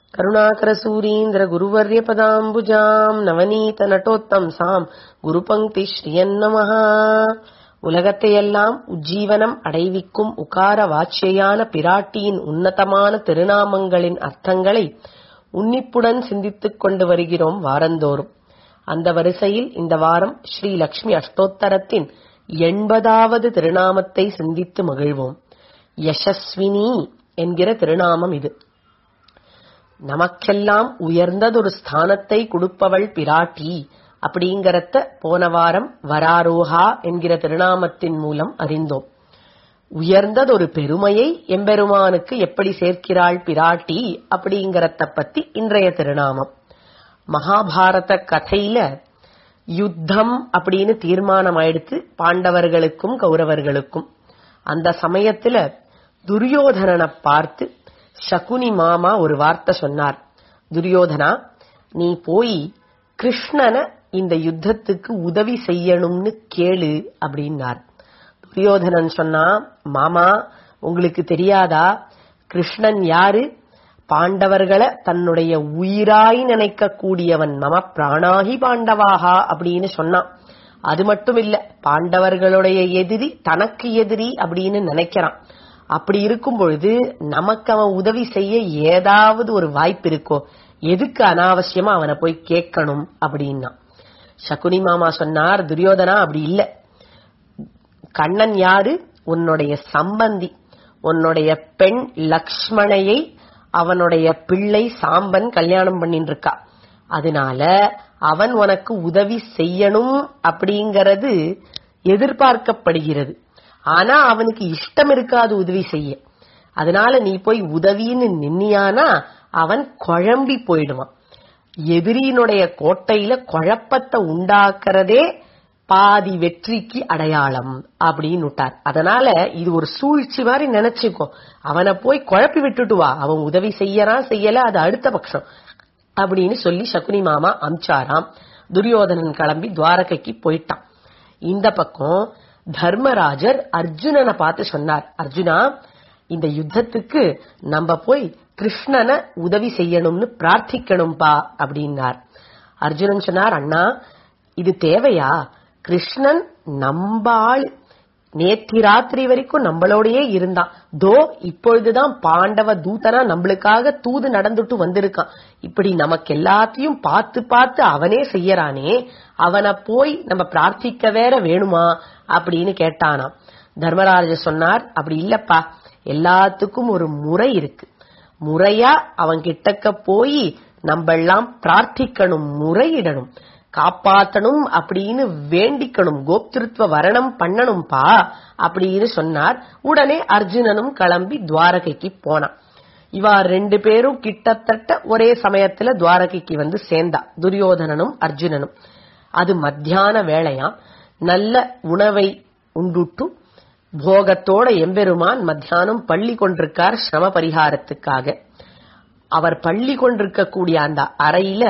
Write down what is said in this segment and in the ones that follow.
கருணாகரசூரீந்திர குருவர்ய பதாம்புஜாம் நவநீத நட்டோத்தம்சாம் குருபங்கி ஸ்ரீயன்னமஹ உலகத்தையெல்லாம் உஜ்ஜீவனம் அடைவிக்கும் உகார வாச்சியான பிராட்டியின் உன்னதமான திருநாமங்களின் அர்த்தங்களை உன்னிப்புடன் சிந்தித்துக் கொண்டு வருகிறோம் வாரந்தோறும் அந்த வரிசையில் இந்த வாரம் ஸ்ரீ லக்ஷ்மி அஷ்டோத்தரத்தின் எண்பதாவது திருநாமத்தை சிந்தித்து மகிழ்வோம் யசஸ்வினி என்கிற திருநாமம் இது நமக்கெல்லாம் உயர்ந்ததொரு ஸ்தானத்தை கொடுப்பவள் பிராட்டி அப்படிங்கறத போன வாரம் வராரோஹா என்கிற திருநாமத்தின் மூலம் அறிந்தோம் உயர்ந்ததொரு பெருமையை எம்பெருமானுக்கு எப்படி சேர்க்கிறாள் பிராட்டி அப்படிங்கறத பத்தி இன்றைய திருநாமம் மகாபாரத கதையில யுத்தம் அப்படின்னு தீர்மானம் ஆயிடுத்து பாண்டவர்களுக்கும் கௌரவர்களுக்கும் அந்த சமயத்துல துரியோதனனை பார்த்து சகுனி மாமா ஒரு வார்த்தை சொன்னார் துரியோதனா நீ போய் கிருஷ்ணனை இந்த யுத்தத்துக்கு உதவி செய்யணும்னு கேளு அப்படின்னார் துரியோதனன் சொன்னா மாமா உங்களுக்கு தெரியாதா கிருஷ்ணன் யாரு பாண்டவர்களை தன்னுடைய உயிராய் நினைக்க கூடியவன் மம பிராணாகி பாண்டவாகா அப்படின்னு சொன்னான் அது மட்டும் இல்ல பாண்டவர்களுடைய எதிரி தனக்கு எதிரி அப்படின்னு நினைக்கிறான் அப்படி இருக்கும் பொழுது நமக்கு அவன் உதவி செய்ய ஏதாவது ஒரு வாய்ப்பு இருக்கோ எதுக்கு அனாவசியமா அவனை போய் கேட்கணும் அப்படின்னா சகுனி மாமா சொன்னார் துரியோதனா அப்படி இல்ல கண்ணன் யாரு உன்னுடைய சம்பந்தி உன்னுடைய பெண் லக்ஷ்மணையை அவனுடைய பிள்ளை சாம்பன் கல்யாணம் பண்ணிட்டு இருக்கா அதனால அவன் உனக்கு உதவி செய்யணும் அப்படிங்கறது எதிர்பார்க்கப்படுகிறது ஆனா அவனுக்கு இஷ்டம் இருக்காது உதவி செய்ய அதனால நீ போய் உதவின்னு நின்னியானா அவன் குழம்பி போயிடுவான் எதிரியினுடைய கோட்டையில குழப்பத்தை உண்டாக்குறதே பாதி வெற்றிக்கு அடையாளம் அப்படின்னு விட்டார் அதனால இது ஒரு சூழ்ச்சி மாதிரி நினைச்சுக்கோ அவனை போய் குழப்பி விட்டுட்டு வா அவன் உதவி செய்யறான் செய்யல அது அடுத்த பட்சம் அப்படின்னு சொல்லி சகுனி மாமா அமிச்சாராம் துரியோதனன் கிளம்பி துவாரகைக்கு போயிட்டான் இந்த பக்கம் தர்மராஜர் அர்ஜுனனை பார்த்து சொன்னார் அர்ஜுனா இந்த யுத்தத்துக்கு நம்ம போய் கிருஷ்ணனை உதவி செய்யணும்னு பிரார்த்திக்கணும்பா அப்படின்னார் அர்ஜுனன் சொன்னார் அண்ணா இது தேவையா கிருஷ்ணன் நம்பாள் நேத்தி ராத்திரி வரைக்கும் நம்மளோடயே இருந்தான் தோ இப்பொழுதுதான் பாண்டவ தூதனா நம்மளுக்காக தூது நடந்துட்டு வந்திருக்கான் இப்படி நமக்கு எல்லாத்தையும் பார்த்து பார்த்து அவனே செய்யறானே அவனை போய் நம்ம பிரார்த்திக்க வேற வேணுமா அப்படின்னு கேட்டானாம் தர்மராஜ சொன்னார் அப்படி இல்லப்பா எல்லாத்துக்கும் ஒரு முறை இருக்கு முறையா அவன் கிட்டக்க போய் நம்ம எல்லாம் பிரார்த்திக்கணும் முறையிடணும் காப்பாத்தணும் அப்படின்னு வேண்டிக்கணும் கோப்திருத்வ வரணம் பண்ணணும்பா அப்படின்னு சொன்னார் உடனே அர்ஜுனனும் கிளம்பி துவாரகைக்கு போனான் இவா ரெண்டு பேரும் கிட்டத்தட்ட ஒரே சமயத்துல துவாரகைக்கு வந்து சேர்ந்தா துரியோதனனும் அர்ஜுனனும் அது மத்தியான வேளையாம் நல்ல உணவை உண்டுட்டு போகத்தோட எம்பெருமான் மத்தியானம் பள்ளி கொண்டிருக்கார் சிரம பரிகாரத்துக்காக அவர் பள்ளி கொண்டிருக்கக்கூடிய அந்த அறையில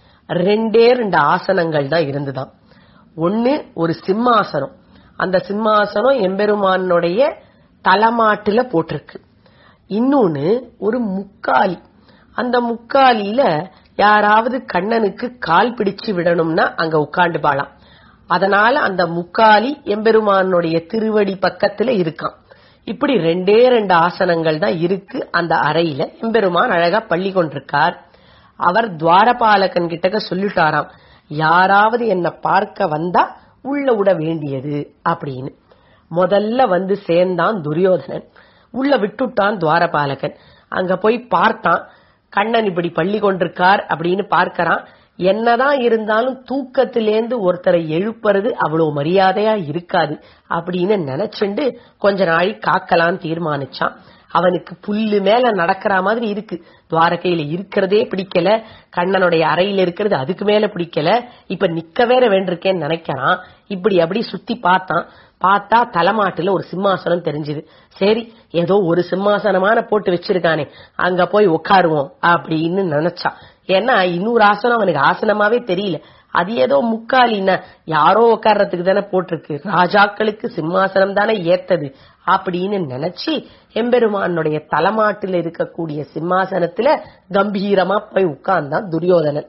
ரெண்டே ரெண்டு ஆசனங்கள் தான் இருந்துதான் ஒன்னு ஒரு சிம்மாசனம் அந்த சிம்மாசனம் எம்பெருமானுடைய தலைமாட்டுல போட்டிருக்கு இன்னொன்னு ஒரு முக்காலி அந்த முக்காலியில யாராவது கண்ணனுக்கு கால் பிடிச்சு விடணும்னா அங்க உட்காந்து பாலாம் அதனால அந்த முக்காலி எம்பெருமானுடைய திருவடி பக்கத்துல இருக்கான் இப்படி ரெண்டே ரெண்டு ஆசனங்கள் தான் இருக்கு அந்த அறையில எம்பெருமான் அழகா பள்ளி கொண்டிருக்கார் அவர் துவாரபாலகன் கிட்டக்க சொல்லிட்டாராம் யாராவது என்ன பார்க்க வந்தா உள்ள விட வேண்டியது அப்படின்னு முதல்ல வந்து சேர்ந்தான் துரியோதனன் உள்ள விட்டுட்டான் துவாரபாலகன் அங்க போய் பார்த்தான் கண்ணன் இப்படி பள்ளி கொண்டிருக்கார் அப்படின்னு பார்க்கறான் என்னதான் இருந்தாலும் தூக்கத்திலேந்து ஒருத்தரை எழுப்புறது அவ்வளவு மரியாதையா இருக்காது அப்படின்னு நினைச்சுண்டு கொஞ்ச நாளை காக்கலான்னு தீர்மானிச்சான் அவனுக்கு புல்லு மேல நடக்கிற மாதிரி இருக்கு துவாரகையில இருக்கிறதே பிடிக்கல கண்ணனுடைய அறையில இருக்கிறது அதுக்கு மேல பிடிக்கல இப்ப நிக்க வேற வேண்டிருக்கேன்னு நினைக்கிறான் இப்படி அப்படி சுத்தி பார்த்தான் பார்த்தா தலைமாட்டுல ஒரு சிம்மாசனம் தெரிஞ்சுது சரி ஏதோ ஒரு சிம்மாசனமான போட்டு வச்சிருக்கானே அங்க போய் உட்காருவோம் அப்படின்னு நினைச்சான் ஏன்னா இன்னொரு ஆசனம் அவனுக்கு ஆசனமாவே தெரியல அது ஏதோ முக்காலின்னா யாரோ உட்கார்றதுக்கு தானே போட்டிருக்கு ராஜாக்களுக்கு சிம்மாசனம் தானே ஏத்தது அப்படின்னு நினைச்சு எம்பெருமானுடைய தலைமாட்டில் இருக்கக்கூடிய சிம்மாசனத்துல கம்பீரமா போய் உட்கார்ந்தான் துரியோதனன்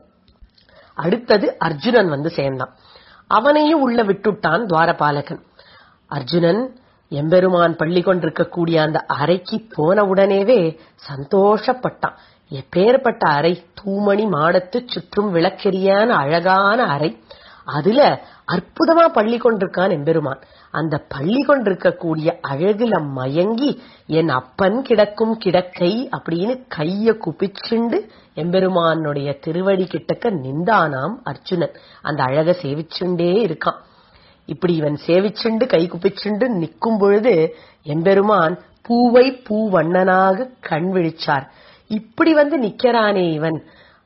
அடுத்தது அர்ஜுனன் வந்து சேர்ந்தான் அவனையும் உள்ள விட்டுட்டான் துவாரபாலகன் அர்ஜுனன் எம்பெருமான் பள்ளி கொண்டிருக்கக்கூடிய அந்த அறைக்கு போன உடனேவே சந்தோஷப்பட்டான் எப்பேற்பட்ட அறை தூமணி மாடத்து சுற்றும் விளக்கெரியான அழகான அறை அதுல அற்புதமா பள்ளி கொண்டிருக்கான் எம்பெருமான் அந்த பள்ளி கொண்டிருக்கக்கூடிய அழகுல மயங்கி என் அப்பன் கிடக்கும் கிடக்கை அப்படின்னு கைய குப்பிச்சுண்டு எம்பெருமானுடைய திருவடி கிட்டக்க நின்றானாம் அர்ஜுனன் அந்த அழக சேவிச்சுண்டே இருக்கான் இப்படி இவன் சேவிச்சுண்டு கை குப்பிச்சுண்டு நிற்கும் பொழுது எம்பெருமான் பூவை பூவண்ணனாக கண் விழிச்சார் இப்படி வந்து நிக்கிறானே இவன்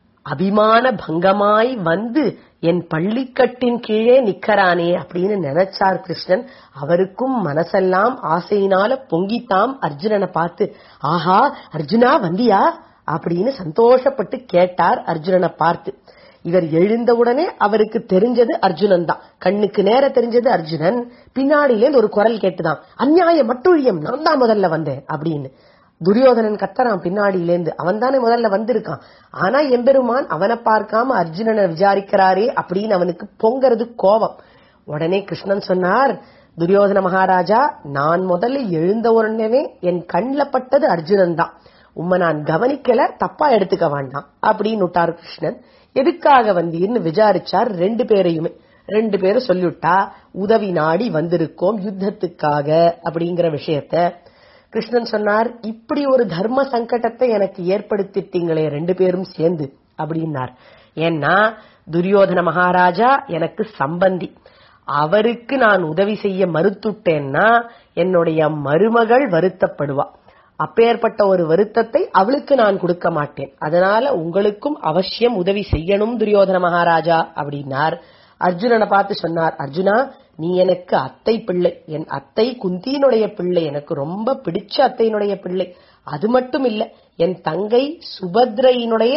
அபிமான பங்கமாய் வந்து என் பள்ளிக்கட்டின் கீழே நிக்கறானே அப்படின்னு நினைச்சார் கிருஷ்ணன் அவருக்கும் மனசெல்லாம் ஆசையினால பொங்கித்தாம் அர்ஜுனனை பார்த்து ஆஹா அர்ஜுனா வந்தியா அப்படின்னு சந்தோஷப்பட்டு கேட்டார் அர்ஜுனனை பார்த்து இவர் எழுந்தவுடனே அவருக்கு தெரிஞ்சது அர்ஜுனன் தான் கண்ணுக்கு நேர தெரிஞ்சது அர்ஜுனன் பின்னாடியிலேருந்து ஒரு குரல் கேட்டுதான் அந்நியாய மட்டுழியம் நான் தான் முதல்ல வந்தேன் அப்படின்னு துரியோதனன் கத்தறான் பின்னாடியிலேந்து அவன் தானே முதல்ல வந்திருக்கான் ஆனா எம்பெருமான் அவனை பார்க்காம அர்ஜுனனை விசாரிக்கிறாரே அப்படின்னு அவனுக்கு பொங்கறது கோபம் உடனே கிருஷ்ணன் சொன்னார் துரியோதன மகாராஜா நான் முதல்ல எழுந்த உடனே என் கண்ல பட்டது அர்ஜுனன் தான் உம்மை நான் கவனிக்கல தப்பா எடுத்துக்க வேண்டாம் அப்படின்னு விட்டார் கிருஷ்ணன் எதுக்காக வந்தீர்னு விசாரிச்சார் ரெண்டு பேரையுமே ரெண்டு பேரும் சொல்லிவிட்டா உதவி நாடி வந்திருக்கோம் யுத்தத்துக்காக அப்படிங்கிற விஷயத்த கிருஷ்ணன் சொன்னார் இப்படி ஒரு தர்ம சங்கடத்தை எனக்கு ஏற்படுத்திட்டீங்களே ரெண்டு பேரும் சேர்ந்து அப்படின்னார் ஏன்னா துரியோதன மகாராஜா எனக்கு சம்பந்தி அவருக்கு நான் உதவி செய்ய மறுத்துட்டேன்னா என்னுடைய மருமகள் வருத்தப்படுவா அப்பேற்பட்ட ஒரு வருத்தத்தை அவளுக்கு நான் கொடுக்க மாட்டேன் அதனால உங்களுக்கும் அவசியம் உதவி செய்யணும் துரியோதன மகாராஜா அப்படின்னார் அர்ஜுனனை பார்த்து சொன்னார் அர்ஜுனா நீ எனக்கு அத்தை பிள்ளை என் அத்தை குந்தியினுடைய பிள்ளை எனக்கு ரொம்ப பிடிச்ச அத்தையினுடைய பிள்ளை அது மட்டும் இல்ல என் தங்கை சுபத்ரையினுடைய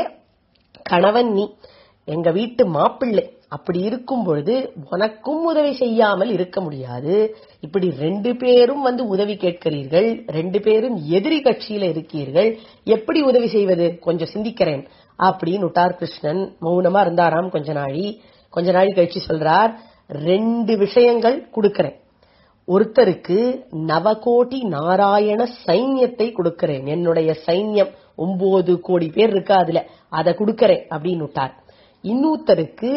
கணவன் நீ எங்க வீட்டு மாப்பிள்ளை அப்படி இருக்கும் பொழுது உனக்கும் உதவி செய்யாமல் இருக்க முடியாது இப்படி ரெண்டு பேரும் வந்து உதவி கேட்கிறீர்கள் ரெண்டு பேரும் எதிரி கட்சியில இருக்கீர்கள் எப்படி உதவி செய்வது கொஞ்சம் சிந்திக்கிறேன் அப்படின்னு விட்டார் கிருஷ்ணன் மௌனமா இருந்தாராம் கொஞ்ச நாழி கொஞ்ச நாளி கழிச்சு சொல்றார் ரெண்டு விஷயங்கள் கொடுக்கிறேன் ஒருத்தருக்கு நவகோடி நாராயண சைன்யத்தை கொடுக்கிறேன் என்னுடைய சைன்யம் ஒன்பது கோடி பேர் இருக்கா அதுல அதை கொடுக்கிறேன் அப்படின்னு விட்டார் இன்னொருத்தருக்கு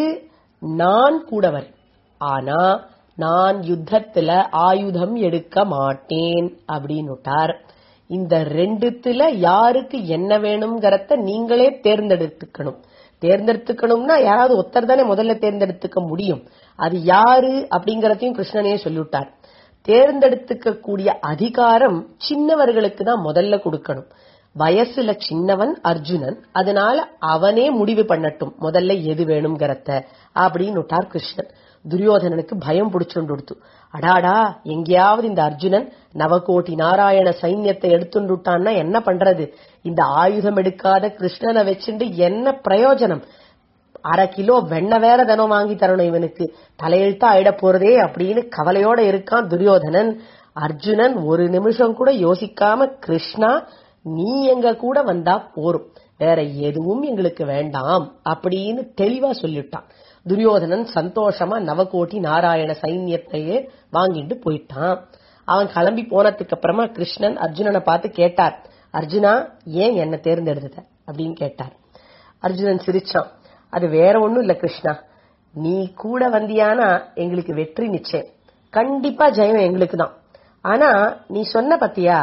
நான் கூடவர் ஆனா நான் யுத்தத்துல ஆயுதம் எடுக்க மாட்டேன் அப்படின்னு விட்டார் இந்த ரெண்டுத்துல யாருக்கு என்ன வேணுங்கிறத நீங்களே தேர்ந்தெடுத்துக்கணும் தேர்ந்தெடுத்துக்கணும்னா யாராவது ஒருத்தர் தானே முதல்ல தேர்ந்தெடுத்துக்க முடியும் அது யாரு அப்படிங்கறதையும் கிருஷ்ணனே சொல்லிவிட்டார் தேர்ந்தெடுத்துக்க கூடிய அதிகாரம் சின்னவர்களுக்கு தான் முதல்ல கொடுக்கணும் வயசுல சின்னவன் அர்ஜுனன் அதனால அவனே முடிவு பண்ணட்டும் முதல்ல எது வேணுங்கிறத அப்படின்னு விட்டார் கிருஷ்ணன் துரியோதனனுக்கு பயம் பிடிச்சுண்டு கொடுத்து அடாடா எங்கேயாவது இந்த அர்ஜுனன் நவகோட்டி நாராயண சைன்யத்தை எடுத்துட்டான்னா என்ன பண்றது இந்த ஆயுதம் எடுக்காத கிருஷ்ணனை வச்சுட்டு என்ன பிரயோஜனம் அரை கிலோ வெண்ணெய் வேற தினம் வாங்கி தரணும் இவனுக்கு தலையெழுத்தா ஆயிட போறதே அப்படின்னு கவலையோட இருக்கான் துரியோதனன் அர்ஜுனன் ஒரு நிமிஷம் கூட யோசிக்காம கிருஷ்ணா நீ எங்க கூட வந்தா போரும் வேற எதுவும் எங்களுக்கு வேண்டாம் அப்படின்னு தெளிவா சொல்லிட்டான் துரியோதனன் சந்தோஷமா நவகோட்டி நாராயண சைன்யத்தையே வாங்கிட்டு போயிட்டான் அவன் கிளம்பி போனதுக்கு அப்புறமா கிருஷ்ணன் அர்ஜுனனை பார்த்து கேட்டார் அர்ஜுனா ஏன் என்ன தேர்ந்தெடுத்த அப்படின்னு கேட்டார் அர்ஜுனன் சிரிச்சான் அது வேற ஒண்ணும் இல்ல கிருஷ்ணா நீ கூட வந்தியானா எங்களுக்கு வெற்றி நிச்சயம் கண்டிப்பா ஜெயம் எங்களுக்கு தான் ஆனா நீ சொன்ன பத்தியா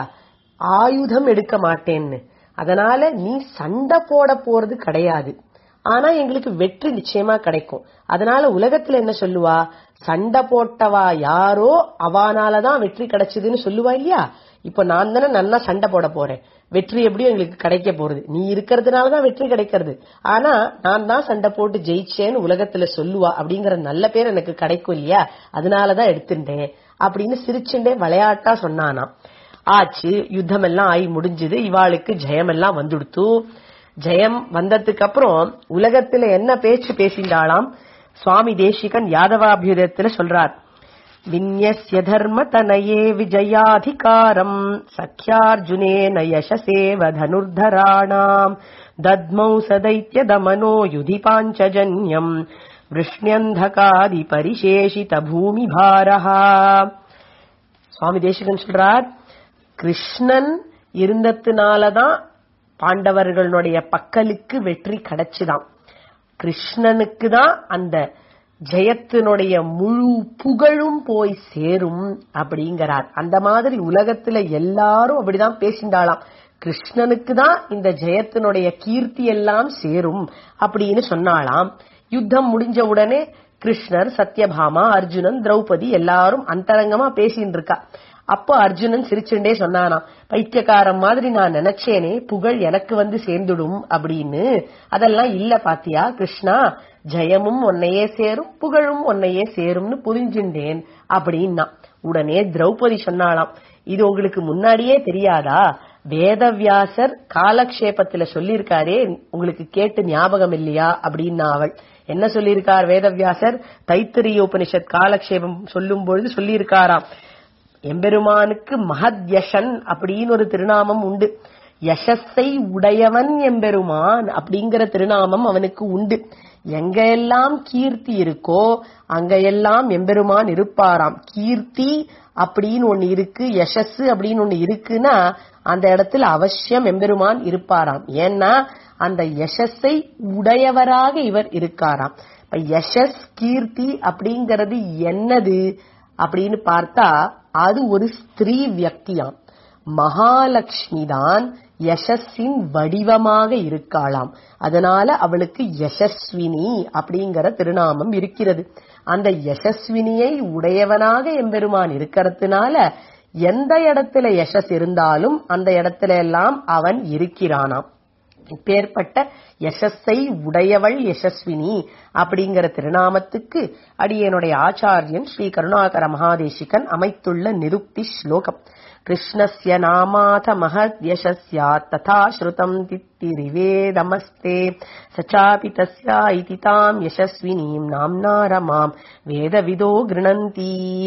ஆயுதம் எடுக்க மாட்டேன்னு அதனால நீ சண்டை போட போறது கிடையாது ஆனா எங்களுக்கு வெற்றி நிச்சயமா கிடைக்கும் அதனால உலகத்துல என்ன சொல்லுவா சண்டை போட்டவா யாரோ அவானாலதான் வெற்றி கிடைச்சதுன்னு சொல்லுவா இல்லையா இப்ப நான் தானே நல்லா சண்டை போட போறேன் வெற்றி எப்படியும் எங்களுக்கு கிடைக்க போறது நீ இருக்கிறதுனாலதான் வெற்றி கிடைக்கிறது ஆனா நான் தான் சண்டை போட்டு ஜெயிச்சேன்னு உலகத்துல சொல்லுவா அப்படிங்கிற நல்ல பேர் எனக்கு கிடைக்கும் இல்லையா அதனாலதான் எடுத்துட்டேன் அப்படின்னு சிரிச்சுண்டே விளையாட்டா சொன்னானாம் ஆச்சு யுத்தம் எல்லாம் ஆகி முடிஞ்சது இவாளுக்கு ஜெயம் எல்லாம் வந்துடுத்து ஜெயம் வந்ததுக்கு அப்புறம் உலகத்துல என்ன பேச்சு பேசிண்டாளாம் சுவாமி தேசிகன் யாதவாபியுதத்துல சொல்றார் विन्यस्य धर्मतनये विजयाधिकारम् सख्यार्जुनेन यशसेव धनुर्धराणाम् दद्मौ स दैत्यदमनो युधि पाञ्चजन्यम् वृष्ण्यन्धकादिपरिशेषितभूमिभारः சுவாமி தேசிகன் சொல்றார் கிருஷ்ணன் இருந்ததுனாலதான் பாண்டவர்களுடைய பக்கலுக்கு வெற்றி கிடைச்சுதான் கிருஷ்ணனுக்கு தான் அந்த ஜெயத்தினுடைய முழு புகழும் போய் சேரும் அப்படிங்கிறார் அந்த மாதிரி உலகத்துல எல்லாரும் அப்படிதான் பேசிண்டாளாம் கிருஷ்ணனுக்கு தான் இந்த ஜெயத்தினுடைய கீர்த்தி எல்லாம் சேரும் அப்படின்னு சொன்னாலாம் யுத்தம் முடிஞ்ச உடனே கிருஷ்ணர் சத்யபாமா அர்ஜுனன் திரௌபதி எல்லாரும் அந்தரங்கமா பேசின்னு இருக்கா அப்போ அர்ஜுனன் சிரிச்சுண்டே சொன்னானாம் பைத்தியக்காரன் மாதிரி நான் நினைச்சேனே புகழ் எனக்கு வந்து சேர்ந்துடும் அப்படின்னு அதெல்லாம் இல்ல பாத்தியா கிருஷ்ணா ஜெயமும் உன்னையே சேரும் புகழும் உன்னையே சேரும்னு புரிஞ்சுண்டேன் அப்படின்னா உடனே திரௌபதி சொன்னாலாம் இது உங்களுக்கு முன்னாடியே தெரியாதா வேதவியாசர் காலக்ஷேபத்துல சொல்லியிருக்காரே உங்களுக்கு கேட்டு ஞாபகம் இல்லையா அப்படின்னா அவள் என்ன சொல்லியிருக்கார் வேதவியாசர் தைத்திரிய உபனிஷத் காலக்ஷேபம் சொல்லும் பொழுது சொல்லியிருக்காராம் எம்பெருமானுக்கு மகத்யஷன் அப்படின்னு ஒரு திருநாமம் உண்டு யசஸை உடையவன் எம்பெருமான் அப்படிங்கிற திருநாமம் அவனுக்கு உண்டு எங்க எல்லாம் கீர்த்தி இருக்கோ அங்க எல்லாம் எம்பெருமான் இருப்பாராம் கீர்த்தி அப்படின்னு ஒண்ணு இருக்கு யசஸ் அப்படின்னு ஒண்ணு இருக்குன்னா அந்த இடத்துல அவசியம் எம்பெருமான் இருப்பாராம் ஏன்னா அந்த யசஸை உடையவராக இவர் இருக்காராம் இப்ப யசஸ் கீர்த்தி அப்படிங்கறது என்னது அப்படின்னு பார்த்தா அது ஒரு ஸ்திரீ வியக்தியாம் மகாலட்சுமி தான் யசஸின் வடிவமாக இருக்காளாம் அதனால அவளுக்கு யசஸ்வினி அப்படிங்கிற திருநாமம் இருக்கிறது அந்த யசஸ்வினியை உடையவனாக எம்பெருமான் இருக்கிறதுனால எந்த இடத்துல யசஸ் இருந்தாலும் அந்த இடத்துல எல்லாம் அவன் இருக்கிறானாம் இப்பேற்பட்ட யசஸை உடையவள் யசஸ்வினி அப்படிங்கிற திருநாமத்துக்கு அடியனுடைய ஆச்சாரியன் ஸ்ரீ கருணாகர மகாதேசிகன் அமைத்துள்ள நிருக்தி ஸ்லோகம் கிருஷ்ணஸ்ய நாமாத மகத்யசஸ்யாத் ததா ஸ்ருதம் தித்திரிவேதமஸ்தே சச்சாபி தஸ்யா இதி தாம் யசஸ்வினீம் நாம்னா ரமாம் வேதவிதோ கிருணந்தி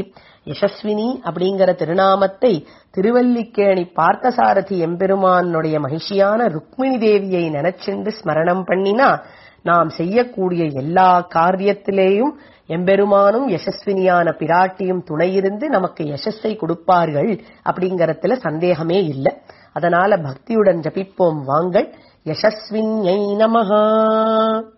யசஸ்வினி அப்படிங்கிற திருநாமத்தை திருவல்லிக்கேணி பார்த்தசாரதி எம்பெருமானுடைய மகிழ்ச்சியான ருக்மிணி தேவியை நினைச்சுண்டு ஸ்மரணம் பண்ணினா நாம் செய்யக்கூடிய எல்லா காரியத்திலேயும் எம்பெருமானும் யசஸ்வினியான பிராட்டியும் துணையிருந்து நமக்கு யசஸை கொடுப்பார்கள் அப்படிங்கறதுல சந்தேகமே இல்லை அதனால பக்தியுடன் ஜபிப்போம் வாங்கள் யசஸ்வின்யை நமஹா